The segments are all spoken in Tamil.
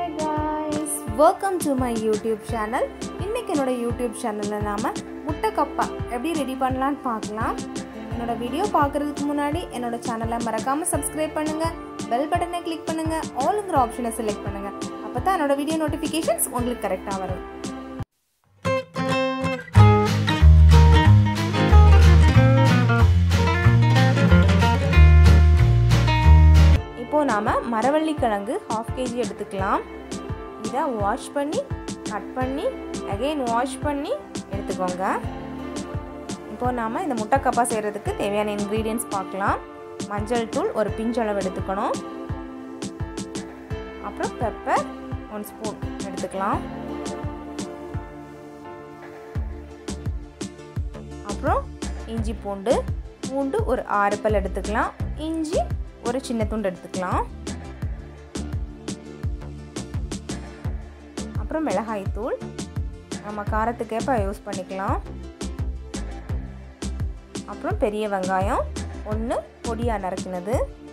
hi guys welcome to my YouTube channel இன்றைக்கி என்னோட யூடியூப் சேனலில் நாம் முட்டை கப்பா எப்படி ரெடி பண்ணலான்னு பார்க்கலாம் என்னோட வீடியோ பார்க்குறதுக்கு முன்னாடி என்னோட சேனலை மறக்காமல் சப்ஸ்கிரைப் பண்ணுங்கள் பெல் பட்டனை கிளிக் பண்ணுங்கள் ஆளுங்கிற ஆப்ஷனை செலக்ட் பண்ணுங்கள் அப்போ தான் என்னோட வீடியோ நோட்டிஃபிகேஷன்ஸ் உங்களுக்கு கரெக்டாக வரும் இப்போது நாம் மரவள்ளி கிழங்கு ஹாஃப் கேஜி எடுத்துக்கலாம் இதை வாஷ் பண்ணி கட் பண்ணி அகெயின் வாஷ் பண்ணி எடுத்துக்கோங்க இப்போது நாம் இந்த முட்டைக்கப்பா செய்கிறதுக்கு தேவையான இன்க்ரீடியன்ஸ் பார்க்கலாம் மஞ்சள் தூள் ஒரு பிஞ்சளவு எடுத்துக்கணும் அப்புறம் பெப்பர் ஒன் ஸ்பூன் எடுத்துக்கலாம் அப்புறம் இஞ்சி பூண்டு பூண்டு ஒரு ஆறு பல் எடுத்துக்கலாம் இஞ்சி ஒரு சின்ன துண்டு எடுத்துக்கலாம் அப்புறம் மிளகாய் தூள் நம்ம காரத்துக்கேற்ப யூஸ் பண்ணிக்கலாம் அப்புறம் பெரிய வெங்காயம் ஒன்று பொடியாக நறுக்கினது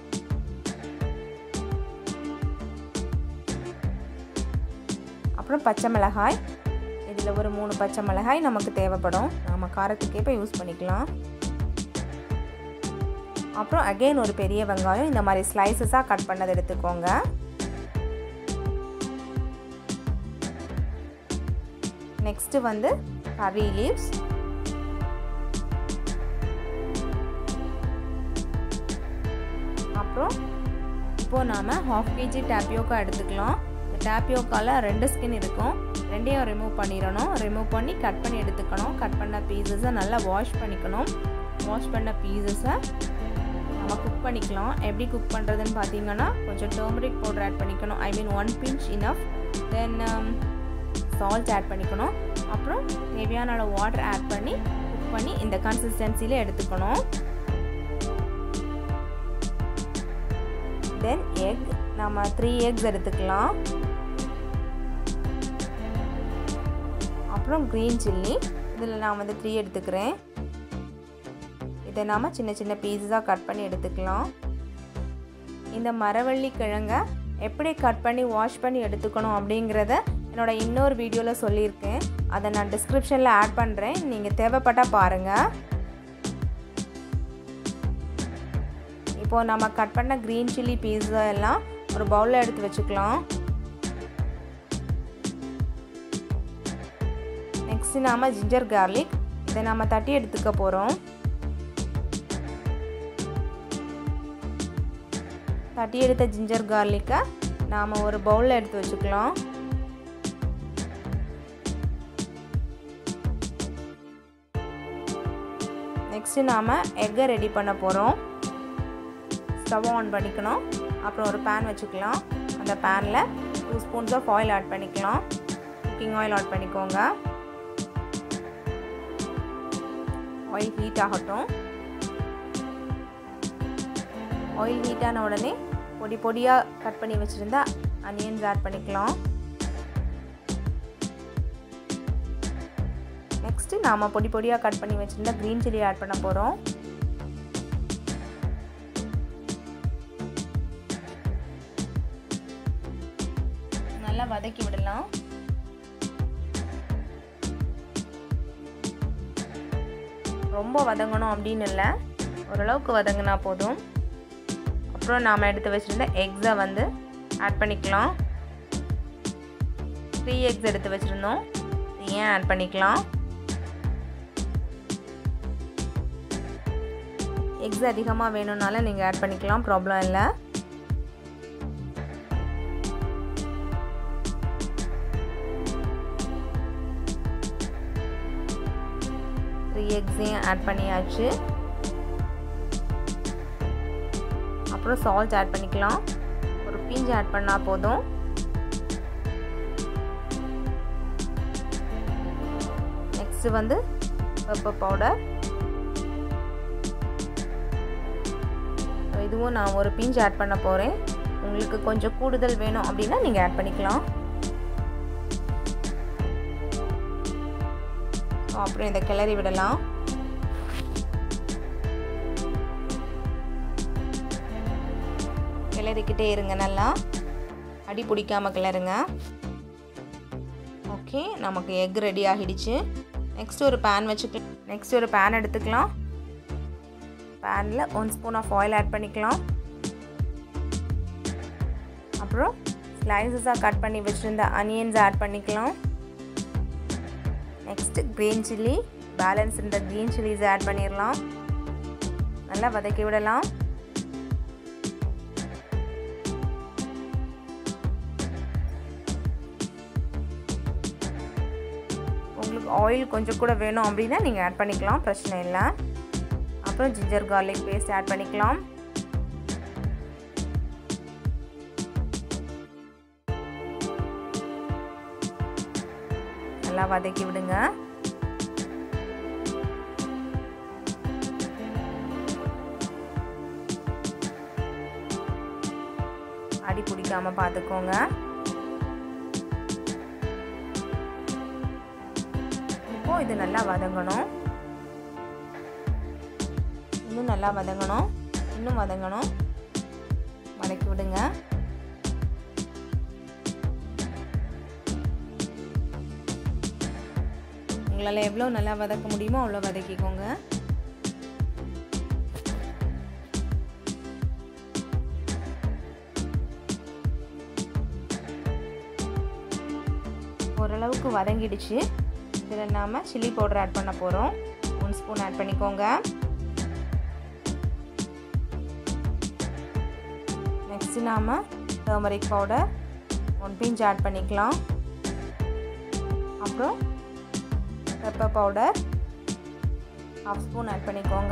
அப்புறம் பச்சை மிளகாய் இதில் ஒரு மூணு பச்சை மிளகாய் நமக்கு தேவைப்படும் நம்ம காரத்துக்கேற்ப யூஸ் பண்ணிக்கலாம் அப்புறம் அகெயின் ஒரு பெரிய வெங்காயம் இந்த மாதிரி ஸ்லைசஸாக கட் பண்ணது எடுத்துக்கோங்க நெக்ஸ்ட்டு வந்து கரி லீவ்ஸ் அப்புறம் இப்போது நாம் ஹாஃப் கேஜி டேப்பியோக்கா எடுத்துக்கலாம் இந்த டேப்பியோக்காவில் ரெண்டு ஸ்கின் இருக்கும் ரெண்டையும் ரிமூவ் பண்ணிடணும் ரிமூவ் பண்ணி கட் பண்ணி எடுத்துக்கணும் கட் பண்ண பீசஸை நல்லா வாஷ் பண்ணிக்கணும் வாஷ் பண்ண பீசஸை நம்ம குக் பண்ணிக்கலாம் எப்படி குக் பண்ணுறதுன்னு பார்த்தீங்கன்னா கொஞ்சம் டர்மரிக் பவுடர் ஆட் பண்ணிக்கணும் I mean one pinch enough then salt add பண்ணிக்கணும் அப்புறம் தேவையான அளவு வாட்டர் ஆட் பண்ணி குக் பண்ணி இந்த கன்சிஸ்டன்சியில் எடுத்துக்கணும் தென் எக் நம்ம த்ரீ எக்ஸ் எடுத்துக்கலாம் அப்புறம் க்ரீன் சில்லி இதில் நான் வந்து த்ரீ எடுத்துக்கிறேன் இதை நாம் சின்ன சின்ன பீஸஸாக கட் பண்ணி எடுத்துக்கலாம் இந்த மரவள்ளி கிழங்கை எப்படி கட் பண்ணி வாஷ் பண்ணி எடுத்துக்கணும் அப்படிங்கிறத என்னோடய இன்னொரு வீடியோவில் சொல்லியிருக்கேன் அதை நான் டிஸ்கிரிப்ஷனில் ஆட் பண்ணுறேன் நீங்கள் தேவைப்பட்டால் பாருங்கள் இப்போது நம்ம கட் பண்ண க்ரீன் சில்லி பீஸா எல்லாம் ஒரு பவுலில் எடுத்து வச்சுக்கலாம் நெக்ஸ்ட்டு நாம் ஜிஞ்சர் கார்லிக் இதை நாம் தட்டி எடுத்துக்க போகிறோம் தட்டி எடுத்த ஜிஞ்சர் கார்லிக்கை நாம் ஒரு பவுலில் எடுத்து வச்சுக்கலாம் நெக்ஸ்ட்டு நாம் எக்கை ரெடி பண்ண போகிறோம் ஸ்டவ் ஆன் பண்ணிக்கணும் அப்புறம் ஒரு பேன் வச்சுக்கலாம் அந்த பேனில் two spoons of oil add பண்ணிக்கலாம் குக்கிங் ஆயில் ஆட் பண்ணிக்கோங்க ஆயில் ஹீட் ஆகட்டும் ஆயில் ஹீட்டான உடனே பொடி பொடியாக கட் பண்ணி வச்சுருந்தா அனியன்ஸ் ஆட் பண்ணிக்கலாம் நெக்ஸ்ட்டு நாம் பொடி பொடியாக கட் பண்ணி வச்சுருந்தா க்ரீன் சில்லி ஆட் பண்ண போகிறோம் நல்லா வதக்கி விடலாம் ரொம்ப வதங்கணும் அப்படின்னு இல்லை ஓரளவுக்கு வதங்கினா போதும் அப்புறம் நாம் எடுத்து வச்சுருந்த எக்ஸை வந்து ஆட் பண்ணிக்கலாம் த்ரீ எக்ஸ் எடுத்து வச்சுருந்தோம் ஏன் ஆட் பண்ணிக்கலாம் எக்ஸ் அதிகமாக வேணும்னால நீங்கள் ஆட் பண்ணிக்கலாம் ப்ராப்ளம் இல்லை த்ரீ எக்ஸையும் ஆட் பண்ணியாச்சு அப்புறம் சால்ட் ஆட் பண்ணிக்கலாம் ஒரு பிஞ்சு ஆட் பண்ணால் போதும் நெக்ஸ்ட்டு வந்து பெப்பர் பவுடர் இதுவும் நான் ஒரு பிஞ்சு ஆட் பண்ண போகிறேன் உங்களுக்கு கொஞ்சம் கூடுதல் வேணும் அப்படின்னா நீங்கள் ஆட் பண்ணிக்கலாம் அப்புறம் இதை கிளறி விடலாம் கிளறிக்கிட்டே இருங்க நல்லா அடி பிடிக்காமல் கிளறுங்க ஓகே நமக்கு எக் ரெடி ஆகிடுச்சு நெக்ஸ்ட் ஒரு பேன் வச்சுக்க நெக்ஸ்ட் ஒரு பேன் எடுத்துக்கலாம் பேனில் one spoon of oil add பண்ணிக்கலாம் அப்புறம் ஸ்லைசஸாக கட் பண்ணி வச்சுருந்த அனியன்ஸ் ஆட் பண்ணிக்கலாம் நெக்ஸ்ட்டு க்ரீன் சில்லி பேலன்ஸ் இந்த க்ரீன் சில்லிஸ் ஆட் பண்ணிடலாம் நல்லா வதக்கி விடலாம் உங்களுக்கு ஆயில் கொஞ்சம் கூட வேணும் அப்படின்னா நீங்கள் ஆட் பண்ணிக்கலாம் பிரச்சனை இல்லை அப்புறம் ஜிஞ்சர் கார்லிக் பேஸ்ட் ஆட் பண்ணிக்கலாம் நல்லா வதக்கி விடுங்க அடி பிடிக்காம பார்த்துக்கோங்க இப்போ இது நல்லா வதங்கணும் இன்னும் நல்லா வதங்கணும் இன்னும் வதங்கணும் வதக்கி விடுங்க உங்களால் எவ்வளோ நல்லா வதக்க முடியுமோ அவ்வளோ வதக்கிக்கோங்க ஓரளவுக்கு வதங்கிடுச்சு இதில் நாம் சில்லி பவுடர் ஆட் பண்ண போகிறோம் ஒன் ஸ்பூன் ஆட் பண்ணிக்கோங்க நெக்ஸ்ட்டு நாம் turmeric powder one pinch add பண்ணிக்கலாம் அப்புறம் pepper powder half spoon add பண்ணிக்கோங்க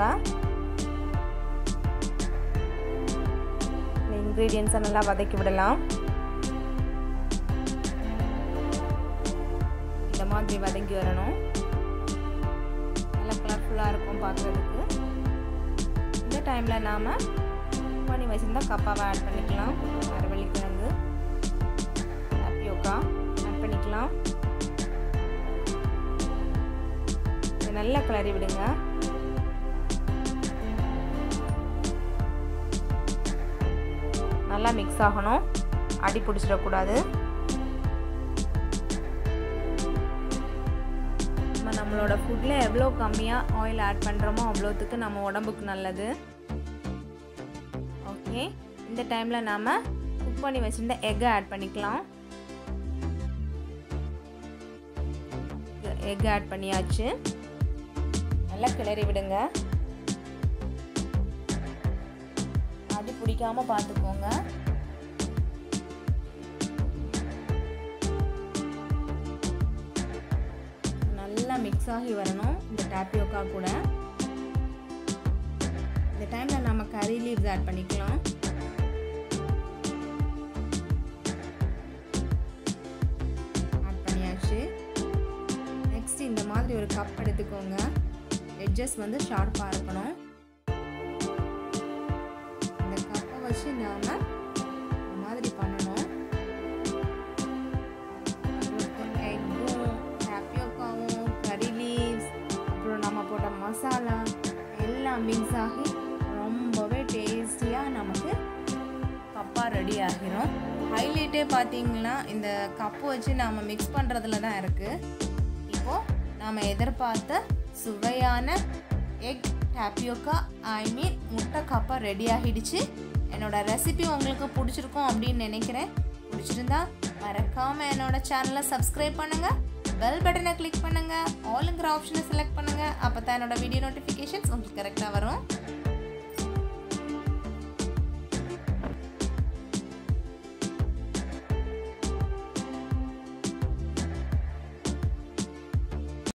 இந்த இன்க்ரீடியன்ஸை நல்லா வதக்கி விடலாம் இந்த மாதிரி வதங்கி வரணும் நல்லா கலர்ஃபுல்லாக இருக்கும் பார்க்குறதுக்கு இந்த டைமில் நாம் பண்ணி வச்சுருந்தா கப்பாவை ஆட் பண்ணிக்கலாம் அரவள்ளிக்கிழங்கு டப்பியோக்கா ஆட் பண்ணிக்கலாம் நல்லா கிளறி விடுங்க நல்லா மிக்ஸ் ஆகணும் அடி பிடிச்சிடக்கூடாது நம்ம நம்மளோட ஃபுட்டில் எவ்வளோ கம்மியாக ஆயில் ஆட் பண்ணுறோமோ அவ்வளோத்துக்கு நம்ம உடம்புக்கு நல்லது ஓகே இந்த டைமில் நாம் குக் பண்ணி வச்சுருந்த எக்கை ஆட் பண்ணிக்கலாம் எக் ஆட் பண்ணியாச்சு நல்லா கிளறி விடுங்க அது பிடிக்காம பார்த்துக்கோங்க நல்லா மிக்ஸ் ஆகி வரணும் இந்த டாப்பியோக்கா கூட இந்த டைமில் நம்ம கறி லீவ்ஸ் ஆட் பண்ணிக்கலாம் ஆட் பண்ணியாச்சு நெக்ஸ்ட் இந்த மாதிரி ஒரு கப் எடுத்துக்கோங்க எட்ஜஸ் வந்து ஷார்ப்பாக இருக்கணும் இந்த கப்பை வச்சு நாம் இந்த மாதிரி பண்ணணும் எக்கும் டேப்பியோக்காவும் கறி லீவ்ஸ் அப்புறம் நம்ம போட்ட மசாலா எல்லாம் மிக்ஸ் ஆகி ரொம்பவே டேஸ்டியாக நமக்கு கப்பாக ரெடி ஆகிரும் ஹைலைட்டே பார்த்தீங்கன்னா இந்த கப்பு வச்சு நாம் மிக்ஸ் பண்ணுறதுல தான் இருக்குது இப்போது நாம் எதிர்பார்த்த சுவையான எக் டாப்பியோக்கா ஐ மீன் முட்டை கப்பா ரெடி ஆகிடுச்சு என்னோட ரெசிபி உங்களுக்கு பிடிச்சிருக்கும் அப்படின்னு நினைக்கிறேன் பிடிச்சிருந்தா மறக்காமல் என்னோட சேனலை சப்ஸ்கிரைப் பண்ணுங்கள் பெல் பட்டனை கிளிக் பண்ணுங்கள் ஆளுங்கிற ஆப்ஷனை செலக்ட் பண்ணுங்கள் அப்போ தான் என்னோட வீடியோ நோட்டிஃபிகேஷன்ஸ் உங்களுக்கு கரெக்டாக வரும்